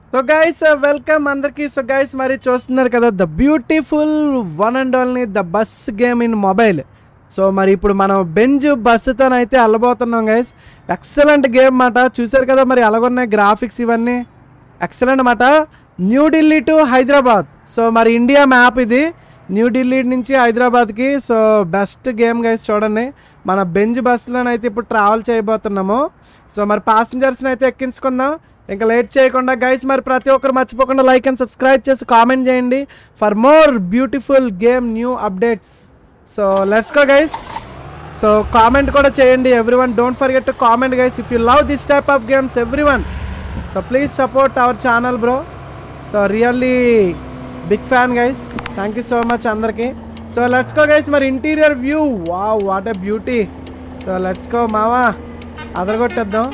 So guys welcome అందరికి so guys మరి చూస్తున్నారు కదా the beautiful one and only the bus game in mobile so మరి ఇప్పుడు మనం బెంజ్ బస్సుతోనైతే వెళ్ళబోతున్నాం గైస్ ఎక్సలెంట్ గేమ్ మాట చూసారు కదా మరి అలాగున్నాయి గ్రాఫిక్స్ ఇవన్నీ ఎక్సలెంట్ మాట న్యూఢిల్లీ టు హైదరాబాద్ సో మరి ఇండియా మ్యాప్ ఇది న్యూఢిల్లీ నుంచి హైదరాబాద్కి సో బెస్ట్ గేమ్ గైస్ చూడండి మన బెంజ్ బస్సులోనైతే ఇప్పుడు ట్రావెల్ చేయబోతున్నాము సో మరి ప్యాసింజర్స్ని అయితే ఎక్కించుకుందాం ఇంకా లేట్ చేయకుండా గైస్ మరి ప్రతి ఒక్కరు మర్చిపోకుండా లైక్ అండ్ సబ్స్క్రైబ్ చేసి కామెంట్ చేయండి for more beautiful game new updates so let's go guys so comment కూడా చేయండి everyone don't forget to comment guys if you love this type of games everyone so please support our channel bro so really big fan guys thank you so much అందరికి so let's go guys మరి interior view wow what a beauty so let's go మావా అదరగొట్టేద్దాం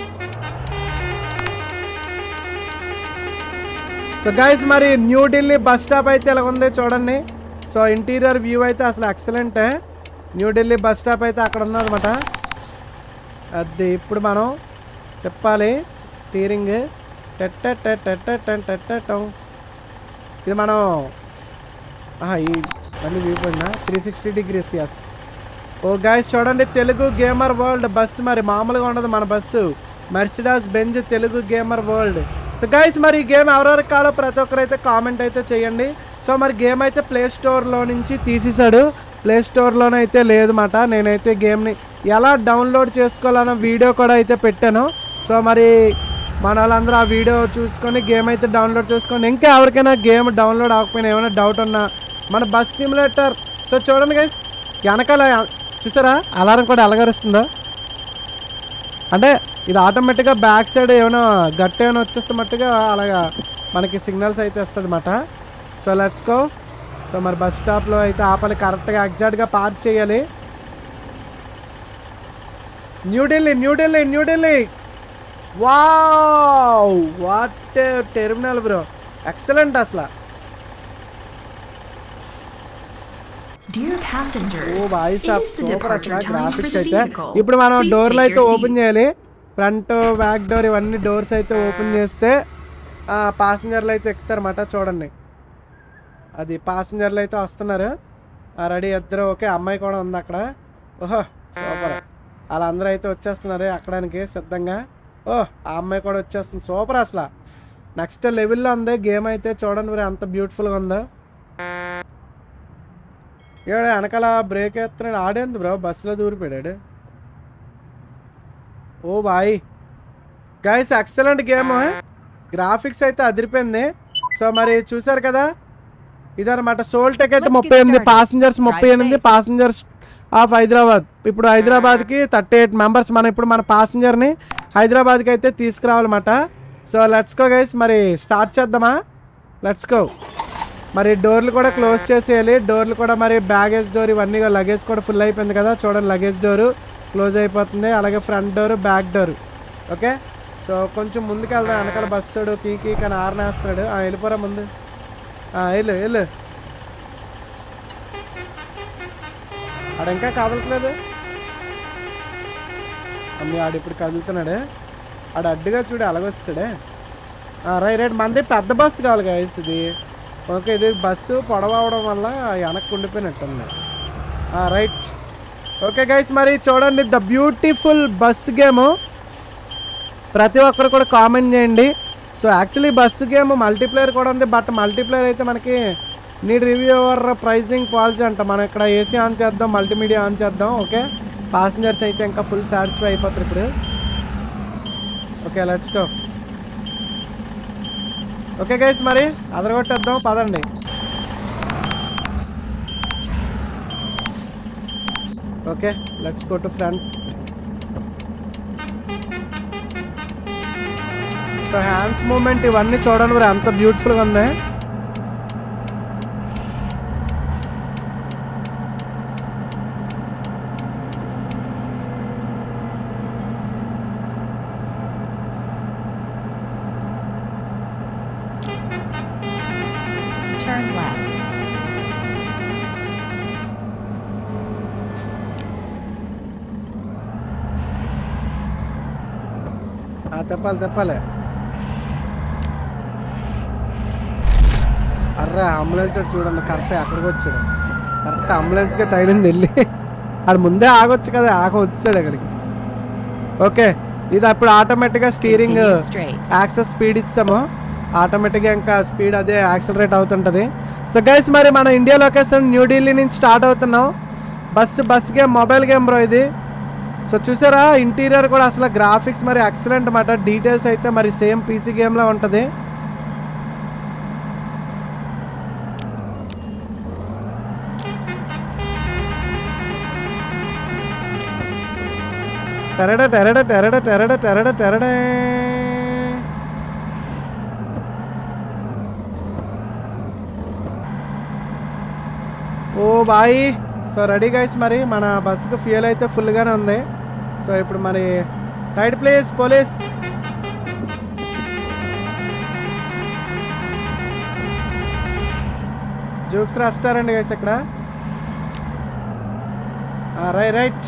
so guys మరి New Delhi bus stop అయితే ఇలా ఉంది చూడండి so interior view అయితే అసలు ఎక్సలెంటే న్యూఢిల్లీ బస్ స్టాప్ అయితే అక్కడ ఉన్నదన్నమాట అది ఇప్పుడు మనం తిప్పాలి స్టీరింగ్ టెట్ట టెట్ట టెట్ట టెట్ట టం. ఇది మనం ఆహా, ఈ మళ్ళీ వ్యూ పోయిందా three sixty degrees so guys చూడండి తెలుగు గేమర్ వరల్డ్ బస్సు మరి మామూలుగా ఉండదు మన bus Mercedes Benz Telugu gamer world so guys మరి ఈ గేమ్ ఎవరెవరికి కాలో ప్రతి ఒక్కరు అయితే కామెంట్ అయితే చేయండి సో మరి గేమ్ అయితే ప్లే స్టోర్లో నుంచి తీసేశాడు ప్లే స్టోర్లోనైతే లేదన్నమాట నేనైతే గేమ్ని ఎలా డౌన్లోడ్ చేసుకోవాలన్న వీడియో కూడా అయితే పెట్టాను సో మరి మన వాళ్ళందరూ ఆ వీడియో చూసుకొని గేమ్ అయితే డౌన్లోడ్ చేసుకోండి ఇంకా ఎవరికైనా గేమ్ డౌన్లోడ్ అవ్వకపోయినా ఏమైనా డౌట్ ఉన్నా మన బస్ సిమ్యులేటర్ సో చూడండి గైస్ వెనకాల చూసారా అలారం కూడా అలగరుస్తుందా అంటే ఇది ఆటోమేటిక్గా బ్యాక్ సైడ్ ఏమైనా గట్టి ఏమైనా వచ్చేస్తే మట్టుగా అలాగా మనకి సిగ్నల్స్ అయితే వస్తుంది అన్నమాట సో లెట్స్ గో సో మరి బస్ స్టాప్లో అయితే ఆపాలి కరెక్ట్గా ఎగ్జాక్ట్గా పార్క్ చేయాలి New Delhi New Delhi New Delhi wow what terminal bro excellent అసలు Dear passengers, oh boy it సాబ్ is the సూపర్ అసలు departure time for graphics the అయితే vehicle. ఇప్పుడు మనం Please డోర్లు take అయితే your ఓపెన్ seats. చేయాలి ఫ్రంట్ బ్యాక్ డోర్ ఇవన్నీ డోర్స్ అయితే ఓపెన్ చేస్తే పాసింజర్లు అయితే ఎక్కుతారన్నమాట చూడండి అది పాసింజర్లు అయితే వస్తున్నారు రెడీ ఇద్దరు ఓకే అమ్మాయి కూడా ఉంది అక్కడ ఓహో సూపర్ వాళ్ళందరూ అయితే వచ్చేస్తున్నారు ఎక్కడానికి సిద్ధంగా ఓ ఆ అమ్మాయి కూడా వచ్చేస్తుంది సూపర్ అసలు నెక్స్ట్ లెవెల్లో ఉంది గేమ్ అయితే చూడండి మరి అంత బ్యూటిఫుల్గా ఉందో ఏడు వెనకాల బ్రేక్ వేస్తున్నాడు ఆడేంది బ్రో బస్సులో దూరిపోయాడు oh boy guys excellent game graphics అయితే అదిరిపోయింది సో మరి చూసారు కదా ఇదనమాట సోల్ టికెట్ Let's ముప్పై get ఎనిమిది started. పాసింజర్స్ ముప్పై Drive ఎనిమిది safe. పాసింజర్స్ ఆఫ్ హైదరాబాద్ ఇప్పుడు హైదరాబాద్కి థర్టీ ఎయిట్ మెంబర్స్ మనం ఇప్పుడు మన పాసింజర్ని హైదరాబాద్కి అయితే తీసుకురావాలన్నమాట సో లెట్స్ గో గైస్ మరి స్టార్ట్ చేద్దామా లెట్స్ గో మరి డోర్లు కూడా క్లోజ్ చేసేయాలి డోర్లు కూడా మరి బ్యాగేజ్ డోర్ ఇవన్నీ లగేజ్ కూడా ఫుల్ అయిపోయింది కదా చూడండి లగేజ్ డోరు క్లోజ్ అయిపోతుంది అలాగే front door back door okay so కొంచెం ముందుకు వెళ్దాం వెనకాల బస్సుడు కీ కీ కానీ ఆరనేస్తున్నాడు ఆ, వెళ్ళిపోరా ముందు ఆ, వెళ్ళు వెళ్ళు ఆడ ఇంకా కదలట్లేదు అమ్మి ఆడు ఇప్పుడు కదులుతున్నాడు ఆడు అడ్డుగా చూడు అలాగొస్తాడే రైట్ రైట్ మంది పెద్ద బస్సు కావాలి గైస్ ఇది ఓకే ఇది బస్సు పొడవ అవడం వల్ల వెనక్కి ఉండిపోయినట్టుంది రైట్ ఓకే గైస్ మరి చూడండి ద బ్యూటిఫుల్ బస్ గేమ్ ప్రతి ఒక్కరు కూడా కామెంట్ చేయండి so actually bus game multiplayer కూడా ఉంది బట్ మల్టీప్లేయర్ అయితే మనకి need review our pricing policy అంట మనం ఇక్కడ ఏసీ ఆన్ చేద్దాం మల్టీమీడియా ఆన్ చేద్దాం ఓకే పాసింజర్స్ అయితే ఇంకా ఫుల్ సాటిస్ఫై అయిపోతారు ఇప్పుడు okay let's go okay guys మరి అదరగొట్టేద్దాం పదండి okay let's go to front so hands moment ఇవన్నీ చూడండి మరి ఎంత బ్యూటిఫుల్గా ఉంది Turn left. ఆ, తెప్పాలి తెప్పాలి అర్రే అంబులెన్స్ వాడు చూడండి కరెక్ట్ అక్కడికి వచ్చాడు కరెక్ట్ అంబులెన్స్కే తగిలింది వెళ్ళి ఆడు ముందే ఆగొచ్చు కదా ఆగ వచ్చాడు అక్కడికి ఓకే ఇది అప్పుడు ఆటోమేటిక్గా steering Continue straight. Access speed ఇస్తాము ఆటోమేటిక్గా ఇంకా స్పీడ్ అదే యాక్సలరేట్ అవుతుంటుంది సో గైస్ మరి మన ఇండియా లొకేషన్ న్యూఢిల్లీ నుంచి స్టార్ట్ అవుతున్నాం bus bus game mobile game bro ఇది సో చూసారా ఇంటీరియర్ కూడా అసలు గ్రాఫిక్స్ మరి ఎక్సలెంట్ అన్నమాట డీటెయిల్స్ అయితే మరి సేమ్ పీసీ గేమ్లో ఉంటుంది తెరడ తెరడ తెరడ తెరడ తెరడ తెరడే oh boy so ready guys మరి మన బస్సుకు ఫ్యూయల్ అయితే ఫుల్గానే ఉంది సో ఇప్పుడు మరి సైడ్ ప్లేస్ పోలీస్ జోక్స్ రాస్తారండి గైస్ ఇక్కడ రైట్ రైట్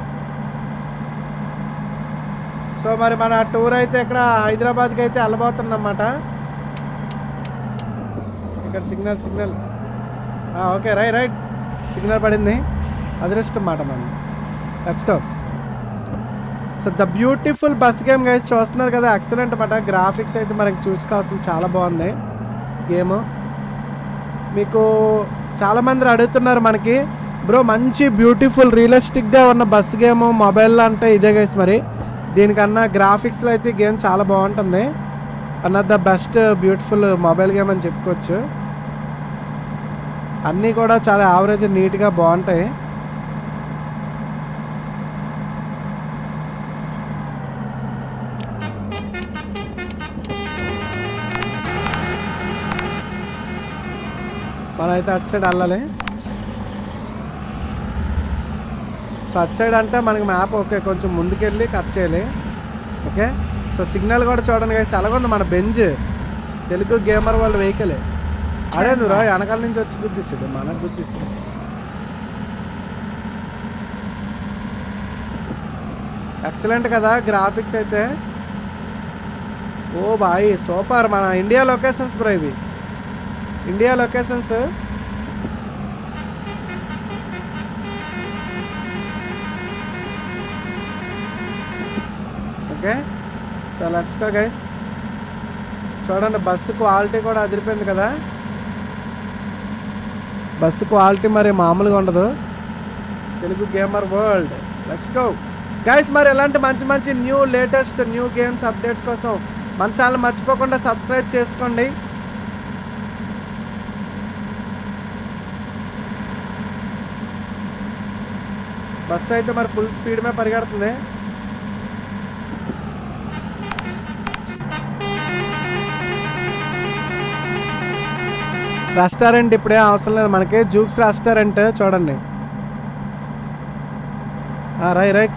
సో మరి మన టూర్ అయితే ఇక్కడ హైదరాబాద్కి అయితే వెళ్ళబోతుందన్నమాట ఇక్కడ signal signal okay right right signal పడింది అదృష్టం మాట మనం let's go so the beautiful bus game guys చూస్తున్నారు కదా ఎక్సలెంట్ అన్నమాట గ్రాఫిక్స్ అయితే మనకి చూసుకోవాల్సింది చాలా బాగుంది గేమ్ మీకు చాలామంది అడుగుతున్నారు మనకి బ్రో మంచి బ్యూటిఫుల్ రియలిస్టిక్గా ఉన్న బస్ గేమ్ మొబైల్లో అంటే ఇదే గైస్ మరి దీనికన్నా గ్రాఫిక్స్లో అయితే గేమ్ చాలా బాగుంటుంది one of the best beautiful mobile game అని చెప్పుకోవచ్చు అన్నీ కూడా చాలా యావరేజ్ నీట్గా బాగుంటాయి మనం అయితే అటు సైడ్ వెళ్ళాలి సో అటు సైడ్ అంటే మనకి మ్యాప్ ఓకే కొంచెం ముందుకెళ్ళి కట్ చేయాలి ఓకే సో సిగ్నల్ కూడా చూడండి గైస్ ఎలాగుంది మన బెంజ్ తెలుగు గేమర్ వాళ్ళ వెహికల్ ఆడేందు రా వెనకాల నుంచి వచ్చి గుర్తిస్తుంది మనకు గుర్తిస్తుంది ఎక్సలెంట్ కదా గ్రాఫిక్స్ అయితే ఓ బాయ్ సూపర్ మన ఇండియా లొకేషన్స్ బ్రో ఇవి India locations okay so let's go guys చూడండి బస్సు క్వాలిటీ కూడా అదిరిపోయింది కదా బస్సు క్వాలిటీ మరి మామూలుగా ఉండదు Telugu gamer world let's go guys మరి ఎలాంటి మంచి మంచి new latest new games updates కోసం మన ఛానల్ మర్చిపోకుండా సబ్స్క్రైబ్ చేసుకోండి బస్సు అయితే మరి ఫుల్ స్పీడ్ మీద పరిగెడుతుంది రెస్టారెంట్ ఇప్పుడే అవసరం లేదు మనకి జూక్స్ రెస్టారెంట్ చూడండి రై రైట్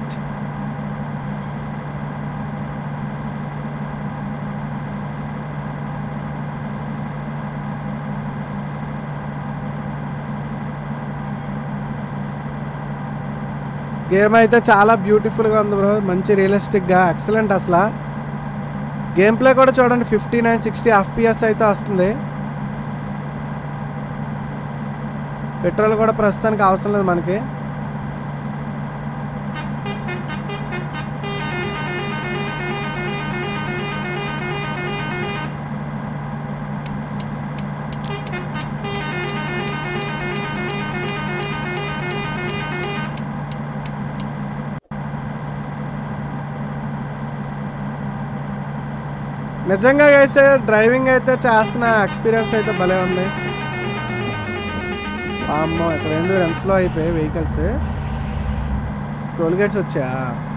గేమ్ అయితే చాలా బ్యూటిఫుల్గా ఉంది బ్రో మంచి రియలిస్టిక్గా ఎక్సలెంట్ అసలు గేమ్ ప్లే కూడా చూడండి ఫిఫ్టీ నైన్ సిక్స్టీ ఎఫ్పిఎస్ అయితే వస్తుంది పెట్రోల్ కూడా ప్రస్తుతానికి అవసరం లేదు మనకి నిజంగా అయితే డ్రైవింగ్ అయితే చేస్తున్న ఎక్స్పీరియన్స్ అయితే భలే ఉంది అమ్మో ఇక్కడ ఏందో రెన్స్లో అయిపోయాయి వెహికల్స్ టోల్ గేట్స్ వచ్చా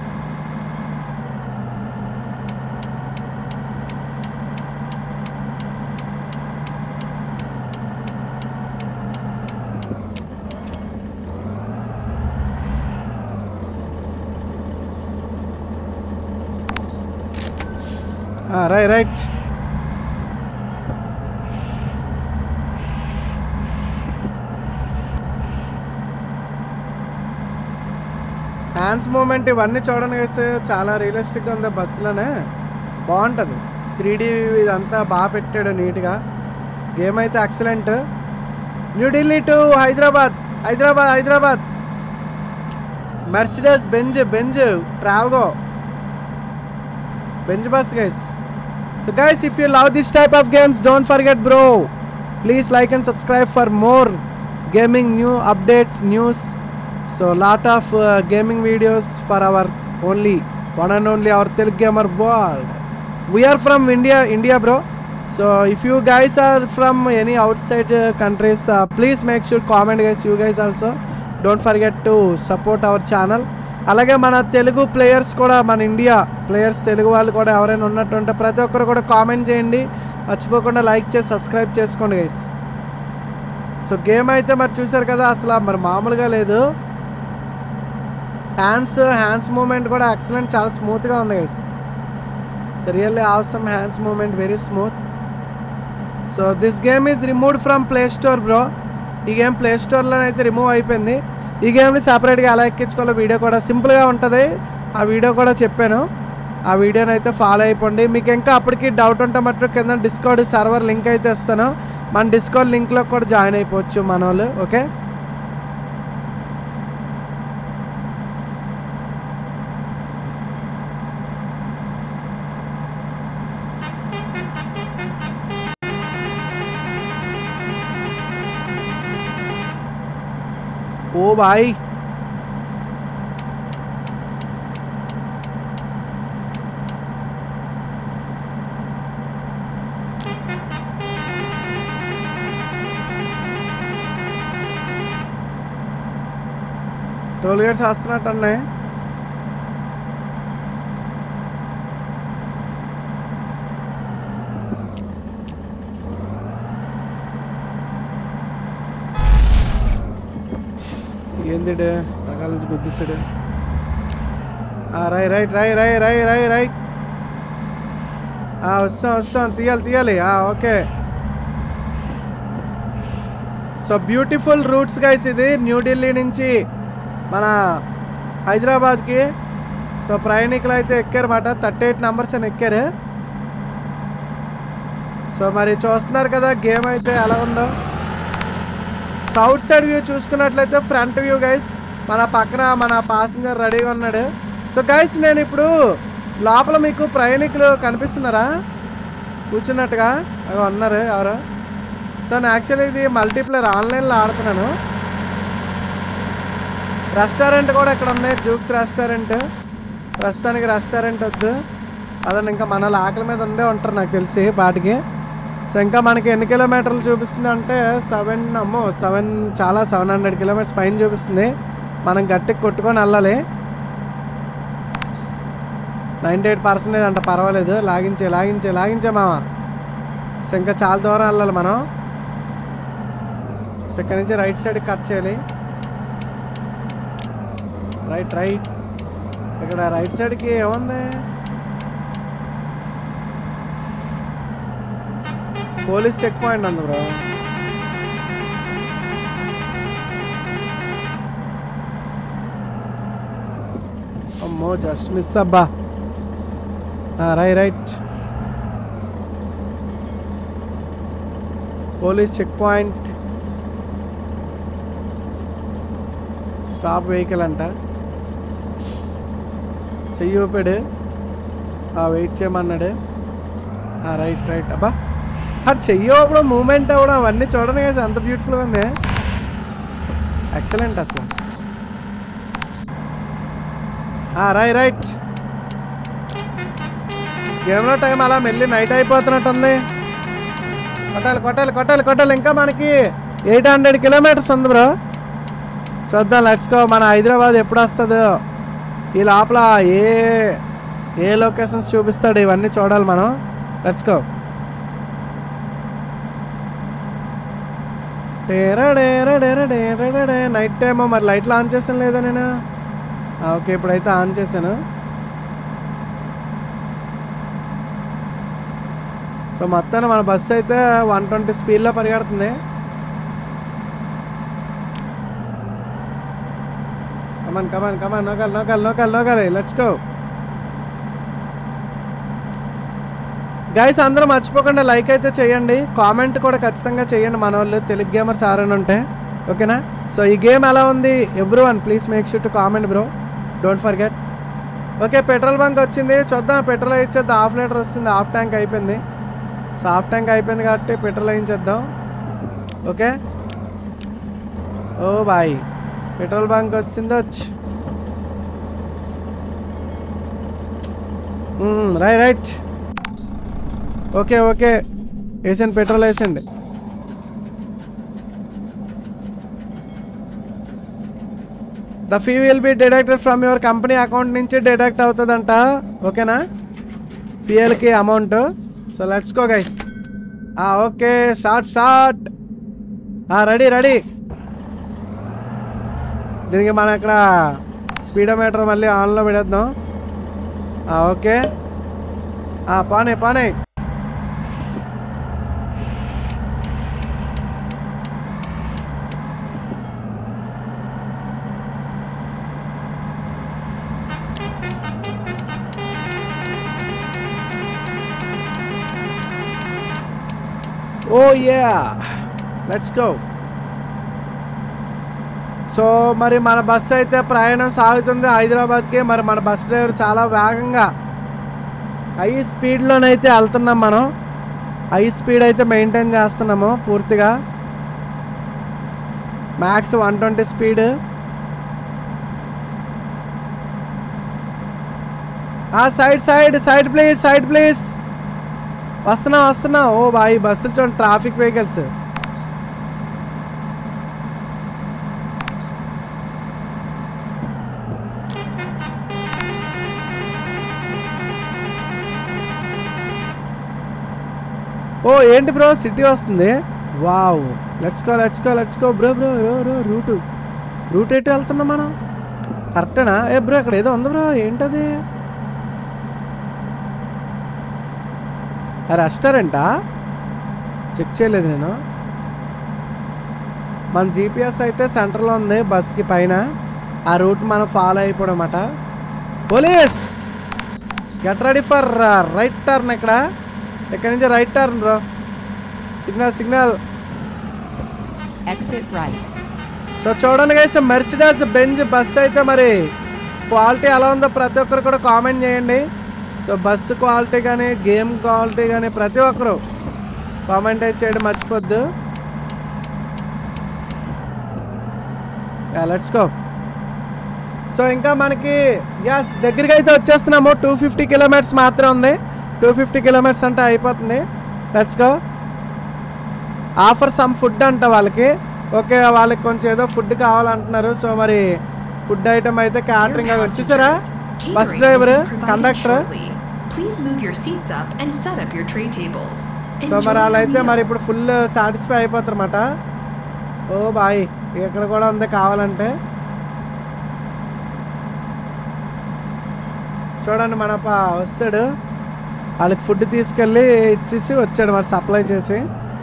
రైట్ రైట్ హ్యాండ్స్ మూమెంట్ ఇవన్నీ చూడండి వేస్తే చాలా రియలిస్టిక్గా ఉంది బస్సులోనే బాగుంటుంది త్రీ డీ ఇదంతా బాగా పెట్టాడు నీట్గా గేమ్ అయితే excellent New Delhi to Hyderabad Hyderabad Hyderabad Mercedes Benz Benz Travego Benz bus guys so guys if you love this type of games don't forget bro please like and subscribe for more gaming new updates news so lot of gaming videos for our only one and only our Telugu gamer world we're from India India bro so if you guys are from any outside countries please make sure comment guys you guys also don't forget to support our channel అలాగే మన Telugu players కూడా మన India players Telugu వాళ్ళు కూడా ఎవరైనా ఉన్నట్టుంటే ప్రతి ఒక్కరు కూడా కామెంట్ చేయండి మర్చిపోకుండా లైక్ చేసి సబ్స్క్రైబ్ చేసుకోండి గైస్ సో గేమ్ అయితే మరి చూసారు కదా అసలు మరి మామూలుగా లేదు హ్యాండ్స్ హ్యాండ్స్ మూమెంట్ కూడా ఎక్సలెంట్ చాలా స్మూత్గా ఉంది guys so really awesome hands moment very smooth so this game is removed from play store bro ఈ గేమ్ ప్లే స్టోర్లో అయితే రిమూవ్ అయిపోయింది ఈ గేమ్ని సపరేట్గా ఎలా ఎక్కించుకోవాలో వీడియో కూడా సింపుల్గా ఉంటుంది ఆ వీడియో కూడా చెప్పాను ఆ వీడియోని అయితే ఫాలో అయిపోండి మీకు ఇంకా అప్పటికి డౌట్ ఉంటే మటు కింద డిస్కౌడ్ సర్వర్ లింక్ అయితే ఇస్తాను మన డిస్కౌడ్ లింక్లో కూడా జాయిన్ అయిపోవచ్చు మన వాళ్ళు ఓకే ओ भाई టోల్ గేట్స్ వస్తున్నట్టు ఉన్నాయి ఏందిడు వెనకాల నుంచి గుద్దిస్తాడు ఆ, రై రైట్ రై రై రై రై రైట్ ఆ, వస్తాం వస్తాం తీయాలి తీయాలి ఆ, okay so beautiful routes guys ఇది న్యూఢిల్లీ నుంచి మన హైదరాబాద్కి సో ప్రయాణికులు అయితే ఎక్కారన్నమాట థర్టీ ఎయిట్ నెంబర్స్ అని ఎక్కారు సో మరి చూస్తున్నారు కదా గేమ్ అయితే ఎలా ఉందో సౌత్ సైడ్ వ్యూ చూసుకున్నట్లయితే ఫ్రంట్ వ్యూ గైస్ మన పక్కన మన పాసింజర్ రెడీగా ఉన్నాడు సో గైస్ నేను ఇప్పుడు లోపల మీకు ప్రయాణికులు కనిపిస్తున్నారా కూర్చున్నట్టుగా అవి ఉన్నారు ఎవరు సో నేను యాక్చువల్లీ ఇది మల్టీప్లేయర్ ఆన్లైన్లో ఆడుతున్నాను రెస్టారెంట్ కూడా ఇక్కడ ఉంది జూక్స్ రెస్టారెంట్ ప్రస్తుతానికి రెస్టారెంట్ వద్దు అదండి ఇంకా మన వాళ్ళ ఆకలి మీద ఉండే ఉంటారు నాకు తెలిసి వాటికి సో ఇంకా మనకి ఎన్ని కిలోమీటర్లు చూపిస్తుంది అంటే సెవెన్ అమ్మో సెవెన్ చాలా సెవెన్ హండ్రెడ్ కిలోమీటర్స్ పైన చూపిస్తుంది మనం గట్టికి కొట్టుకొని వెళ్ళాలి నైంటీ ఎయిట్ పర్సెంటేజ్ అంట పర్వాలేదు లాగించే లాగించే లాగించే మామ సో ఇంకా చాలా దూరం వెళ్ళాలి మనం సో ఇక్కడ నుంచి రైట్ సైడ్ కట్ చేయాలి రైట్ రైట్ ఇక్కడ రైట్ సైడ్కి ఏముంది పోలీస్ చెక్ పాయింట్ ఉంది బ్రో అమ్మో జస్ట్ మిస్ అబ్బా రై right police checkpoint stop vehicle అంట చెయ్యి ఊపాడు వెయిట్ చేయమన్నాడు రైట్ రైట్ అబ్బా అది చెయ్యి అప్పుడు మూమెంట్ అవ్వడం అవన్నీ చూడండి కదా అంత బ్యూటిఫుల్గా ఉంది ఎక్సలెంట్ అసలు రై రైట్ గేమ్లో టైం అలా మెల్లి నైట్ అయిపోతున్నట్టుంది కొట్టాలి కొట్టాలి కొట్టాలి కొట్టాలి ఇంకా మనకి ఎయిట్ హండ్రెడ్ కిలోమీటర్స్ ఉంది బ్రో చూద్దాం లెట్స్ గో మన హైదరాబాద్ ఎప్పుడు వస్తుందో ఈ లోపల ఏ ఏ లొకేషన్స్ చూపిస్తాడు ఇవన్నీ చూడాలి మనం లెట్స్ గో నైట్ టైమ్ మరి లైట్లు ఆన్ చేసాను లేదా నేను ఆ, ఓకే ఇప్పుడైతే ఆన్ చేశాను సో మొత్తాన్ని మన బస్సు అయితే వన్ ట్వంటీ స్పీడ్లో పరిగెడుతుంది కమాన్ కమాన్ కమాన్ నోకాలి నోకాలి నోకాలి నోకాలి లెట్స్ గో గైస్ అందరూ మర్చిపోకుండా లైక్ అయితే చేయండి కామెంట్ కూడా ఖచ్చితంగా చేయండి మన వాళ్ళు తెలుగు గేమర్స్ ఎవరైనా ఉంటే ఓకేనా సో ఈ గేమ్ ఎలా ఉంది everyone please make sure to comment bro don't forget okay petrol bunk వచ్చింది చూద్దాం పెట్రోల్ ఇచ్చేద్దాం హాఫ్ లీటర్ వస్తుంది హాఫ్ ట్యాంక్ అయిపోయింది సో హాఫ్ ట్యాంక్ అయిపోయింది కాబట్టి పెట్రోల్ వేయించేద్దాం okay oh boy petrol bunk వచ్చింది వచ్చి రైట్ రైట్ ఓకే ఓకే వేసండి పెట్రోల్ వేసండి the fee will be deducted from your company account నుంచి డిడక్ట్ అవుతుందంట ఓకేనా ఫ్యూయల్కి amount so let's go guys okay start start ready ready దీనికి మనం ఇక్కడ స్పీడోమీటర్ మళ్ళీ ఆన్లో పెడేద్దాం ఆ, ఓకే ఆ, పానే పానే oh yeah let's go so మరి మన బస్సు అయితే ప్రయాణం సాగుతుంది హైదరాబాద్కి మరి మన బస్ డ్రైవర్ చాలా వేగంగా హై స్పీడ్లోనైతే వెళ్తున్నాం మనం హై స్పీడ్ అయితే మెయింటైన్ చేస్తున్నాము పూర్తిగా max one twenty speed side side side please side please వస్తున్నా వస్తున్నా ఓ బాయ్ బస్సులు చూడండి ట్రాఫిక్ వెహికల్స్ ఓ ఏంటి బ్రో సిటీ వస్తుంది wow let's go let's go let's go bro bro రో రో రూటు రూట్ ఎటు వెళ్తున్నాం మనం కరెక్టేనా ఏ బ్రో ఇక్కడ ఏదో ఉంది బ్రో ఏంటది రెస్టారెంటా చెక్ చేయలేదు నేను మన జీపీఎస్ అయితే సెంటర్లో ఉంది బస్కి పైన ఆ రూట్ మనం ఫాలో అయిపోవడం అన్నమాట police get ready for right turn ఇక్కడ ఇక్కడ నుంచి right turn bro signal signal Exit right. So చూడండి గైస్ మెర్సిడస్ బెంజ్ బస్ అయితే మరి క్వాలిటీ ఎలా ఉందో ప్రతి ఒక్కరు కూడా కామెంట్ చేయండి సో బస్సు క్వాలిటీ కానీ గేమ్ క్వాలిటీ కానీ ప్రతి ఒక్కరు కామెంట్ అయితే చేయడం మర్చిపోద్దు లెట్స్ గో సో ఇంకా మనకి యస్ దగ్గరికి అయితే వచ్చేస్తున్నాము టూ ఫిఫ్టీ కిలోమీటర్స్ మాత్రం ఉంది టూ ఫిఫ్టీ కిలోమీటర్స్ అంటే అయిపోతుంది let's go offer some food అంట వాళ్ళకి ఓకే వాళ్ళకి కొంచెం ఏదో ఫుడ్ కావాలంటున్నారు సో మరి ఫుడ్ ఐటమ్ అయితే Dear క్యాటరింగ్ అవి వచ్చేసారా passengers, bus catering driver will be provided conductor shortly. Please move your seats up and set up your tray tables. So Enjoy మరి your వాళ్ళైతే meal. మరి ఇప్పుడు ఫుల్ సాటిస్ఫై అయిపోతారు అన్నమాట ఓ బాయ్ ఇక్కడ కూడా ఉంది కావాలంటే చూడండి మన ప వస్తాడు వాళ్ళకి ఫుడ్ తీసుకెళ్ళి ఇచ్చేసి వచ్చాడు మరి సప్లై చేసి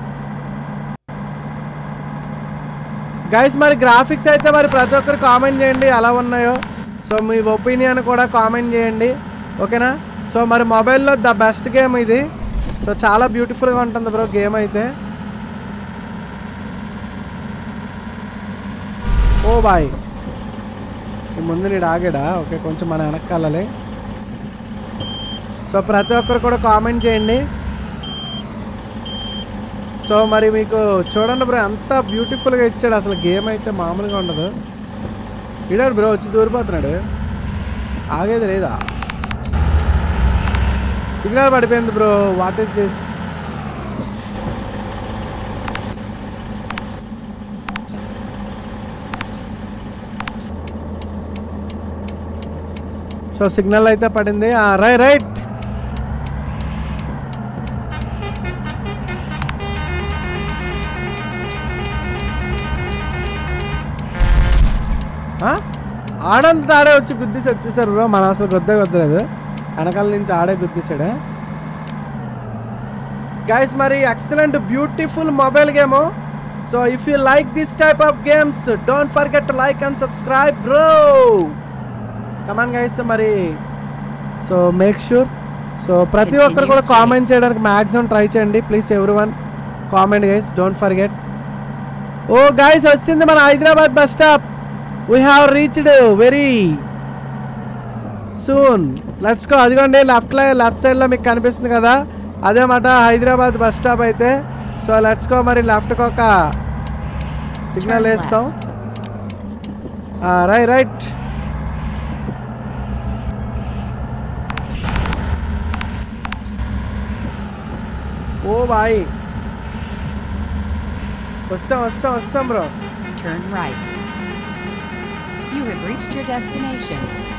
గైస్ మరి గ్రాఫిక్స్ అయితే మరి ప్రతి ఒక్కరు కామెంట్ చేయండి ఎలా ఉన్నాయో సో మీ ఒపీనియన్ కూడా కామెంట్ చేయండి ఓకేనా సో మరి మొబైల్లో ద బెస్ట్ గేమ్ ఇది సో చాలా బ్యూటిఫుల్గా ఉంటుంది బ్రో గేమ్ అయితే ఓ బాయ్ ఈ ముందు నీడు ఆగాడా ఓకే కొంచెం మన వెనక్కి సో ప్రతి ఒక్కరు కూడా కామెంట్ చేయండి సో మరి మీకు చూడండి బ్రో ఎంత బ్యూటిఫుల్గా ఇచ్చాడు అసలు గేమ్ అయితే మామూలుగా ఉండదు ఇడాడు బ్రో వచ్చి దూరిపోతున్నాడు ఆగేది లేదా సిగ్నల్ పడిపోయింది bro what is this so signal అయితే పడింది రై రైట్ ఆడంత ఆడే వచ్చి గుద్దేశాడు చూసారు బ్రో మన అసలు గుద్దే గుద్దలేదు వెనకాల నుంచి ఆడే గుద్దేశాడు గైస్ మరి excellent beautiful mobile game so if you like this type of games don't forget like and subscribe bro come on guys మరి సో మేక్ షూర్ సో ప్రతి ఒక్కరు కూడా కామెంట్ చేయడానికి మ్యాక్సిమం ట్రై చేయండి please everyone comment guys don't forget oh guys వచ్చింది మన Hyderabad bus stop we have reached very soon let's go అదిగోండి left left సైడ్లో మీకు కనిపిస్తుంది కదా అదే మాట హైదరాబాద్ బస్ స్టాప్ అయితే సో లెట్స్ గో మరి లెఫ్ట్కి ఒక సిగ్నల్ వేస్తాం రై రైట్ ఓ బాయ్ వస్తాం వస్తాం వస్తాం bro Turn right. You have reached your destination.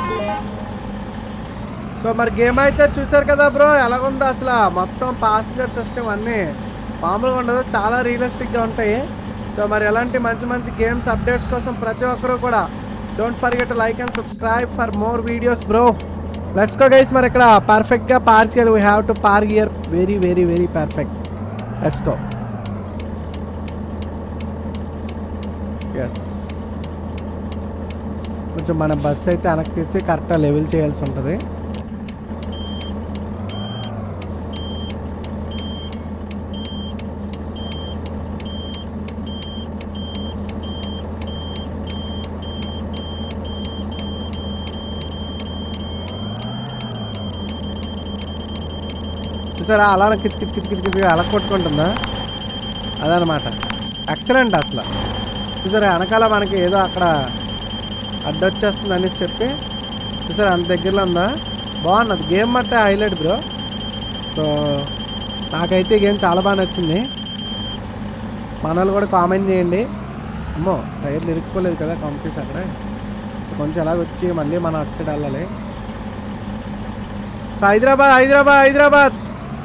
So మరి గేమ్ అయితే చూసారు కదా బ్రో ఎలాగుందో అసలు మొత్తం పాసింజర్ సిస్టమ్ అన్నీ మామూలుగా ఉండదు చాలా రియలిస్టిక్గా ఉంటాయి సో మరి ఎలాంటి మంచి మంచి గేమ్స్ అప్డేట్స్ కోసం ప్రతి ఒక్కరు కూడా don't forget like and subscribe for more videos bro let's go guys మరి ఇక్కడ పర్ఫెక్ట్గా పార్క్ చేయాలి we have to park here very very very perfect let's go yes కొంచెం మన బస్ అయితే వెనక్కి తీసి కరెక్ట్గా లెవెల్ చేయాల్సి ఉంటుంది చూసారా అలారం కిచ్ కిచ్ కిచ్ కిచ్ కిచ్ అలా కొట్టుకుంటుందా అదనమాట ఎక్సలెంట్ అసలు చూసారా వెనకాల మనకి ఏదో అక్కడ అడ్డొచ్చేస్తుంది అనేసి చెప్పి చూసారా అంత దగ్గరలో ఉందా బాగున్నది గేమ్ అంటే హైలైట్ బ్రో సో నాకైతే ఈ గేమ్ చాలా బాగా నచ్చింది మన వాళ్ళు కూడా కామెంట్ చేయండి అమ్మో టైర్లు ఇరుక్కుపోలేదు కదా కంపెనీస్ అక్కడ సో కొంచెం ఎలాగ వచ్చి మళ్ళీ మనం అటు సైడ్ వెళ్ళాలి సో హైదరాబాద్ హైదరాబాద్ హైదరాబాద్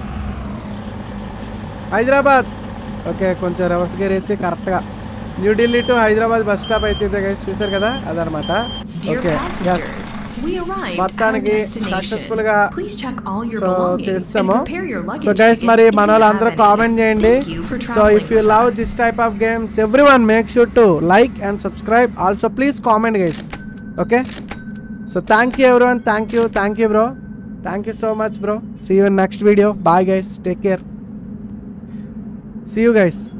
హైదరాబాద్ ఓకే కొంచెం రివర్స్ గేర్ వేసి కరెక్ట్గా New Delhi to Hyderabad bus stop అయితే ఇదే గైస్ చూసారు కదా అదనమాట Dear okay passengers, yes we arrived at our మొత్తానికి destination. successful గా Please check all your so belongings and చేస్తాము prepare your luggage so guys tickets మరి if మన you have వాళ్ళందరూ any. కామెంట్ చేయండి Thank you for so traveling if you with love us. This type of games everyone make sure to like and subscribe also please comment guys okay so thank you everyone thank you thank you bro thank you so much bro see you next video bye guys take care see you guys